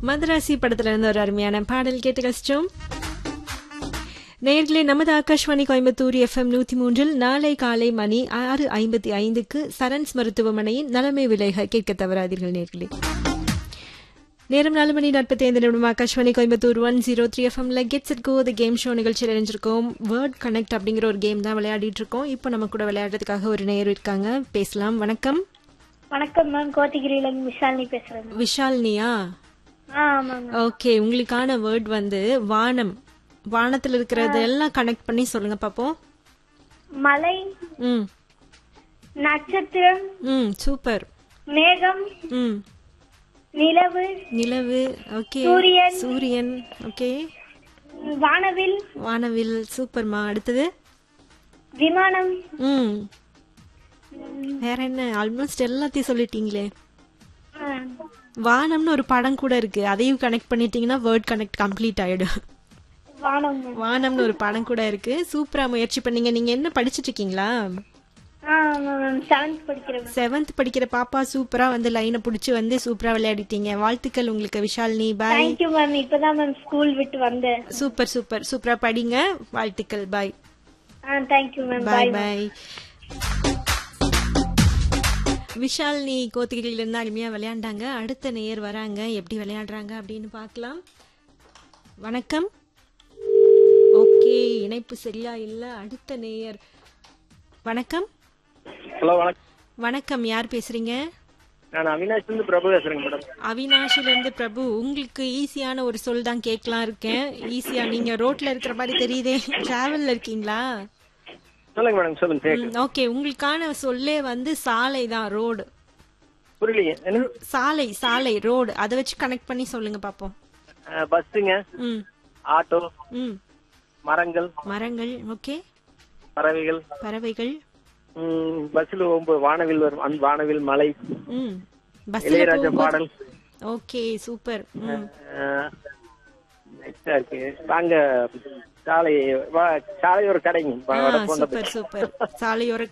மதராசி படத்துல இருந்து ஒரு அருமையான பாடல் கேட்டு கழிச்சோம் நேர்களே நமது ஆகாஷ்வாணி கோயம்புத்தூர் எஃப்எம் நூத்தி மூன்றில் நாளை காலை மணி ஆறு ஐம்பத்தி ஐந்துக்கு சரண்ஸ் மருத்துவமனையின் நலமை விலைக கேட்க தவறாதீர்கள் நேர்களே நேரம் நாலு மணி நாற்பத்தி ஐந்து நிமிடம் Akashvani Coimbatore one zero three எஃப்எம்ல gets it go the game show நிகழ்ச்சியில் இணைஞ்சிருக்கோம் வேர்ட் கனெக்ட் அப்படிங்கிற ஒரு கேம் தான் விளையாடிட்டு இருக்கோம் இப்போ நம்ம கூட விளையாடுறதுக்காக ஒரு நேர் இருக்காங்க பேசலாம் வணக்கம் வணக்கம் மேம் கோத்தகிரியில இருந்து விஷாலினி பேசுறேன் மேம். விஷால்னியா ஆ ஆமாங்க ஓகே உங்களுக்கான வேர்ட் வந்து வானம் வானத்துல இருக்கிறது எல்லாம் கனெக்ட் பண்ணி சொல்லுங்க பாப்போம் மலை ம் நட்சத்திரம் ம் சூப்பர் மேகம் ம் நிலவு நிலவு ஓகே சூரியன். சூரியன் ஓகே வானவில் வானவில் சூப்பர்மா அடுத்தது விமானம் ம் வேற என்ன ஆல்மோஸ்ட் எல்லாத்தையும் சொல்லிட்டீங்களே ஆ, வானம்னு ஒரு படம் கூட இருக்கு அதையும் கனெக்ட் பண்ணிட்டீங்கன்னா வேர்ட் கனெக்ட் கம்ப்ளீட் ஆயிடும் வானம் மேம். வானம்னு ஒரு படம் கூட இருக்கு சூப்பரா முயற்சி பண்ணீங்க நீங்க என்ன படிச்சிட்டு இருக்கீங்களா ஆ ஆமா மேம் செவன்த் படிக்கிறேன் மேம். செவன்த் படிக்கிற பாப்பா சூப்பரா வந்து லைனை புடிச்சு வந்து சூப்பரா விளையாடிட்டீங்க வாழ்த்துக்கள் உங்களுக்கு விஷாலினி பாய் தேங்க்யூ மேம் இப்பதான் மேம் ஸ்கூல் விட்டு வந்தேன் சூப்பர் சூப்பர் சூப்பரா படிங்க வாழ்த்துக்கள் பாய் ஆ thank you ma'am bye bye bye Vishalini கோத்தகிரியில இருந்து அருமையா விளையாண்டாங்க அடுத்த நேயர் வராங்க எப்படி விளையாடுறாங்க அப்படின்னு பார்க்கலாம் வணக்கம் ஓகே இணைப்பு சரியா இல்ல அடுத்த நேயர் வணக்கம் ஹலோ வணக்கம் வணக்கம் யார் பேசுறீங்க நான் அவினாஷ்ல இருந்து பிரபு பேசுறேங்க மேடம் அவினாஷில இருந்து பிரபு உங்களுக்கு ஈஸியான ஒரு சொல் தான் கேட்கலாம் இருக்கேன் ஈஸியா நீங்க ரோட்ல இருக்கிற மாதிரி தெரியுதே டிராவல்ல இருக்கீங்களா சொல்லுங்க மேடம் சொல்லுங்க கேக்கு ஓகே உங்களுக்கான சொல்லே வந்து சாலை தான் ரோடு புரியலைங்க என்ன சாலை சாலை ரோடு அதை வச்சு கனெக்ட் பண்ணி சொல்லுங்க பாப்போம் அஹ், பஸ்ஸுங்க ம் ஆட்டோ ம் மரங்கள் மரங்கள் ஓகே பறவைகள் பறவைகள் ம், பஸ்ல ஒன்பது வானவில் வரும் அந்த வானவில் மலை ம் பஸ்ல இளையராஜா பாடல் ஓகே சூப்பர் ம் அஹ், next ஆ இருக்கு வாங்க சாலை வா- சாலை ஒரு கடைங்க ஆ, வடபோண்டது சூப்பர் சூப்பர் சாலையோர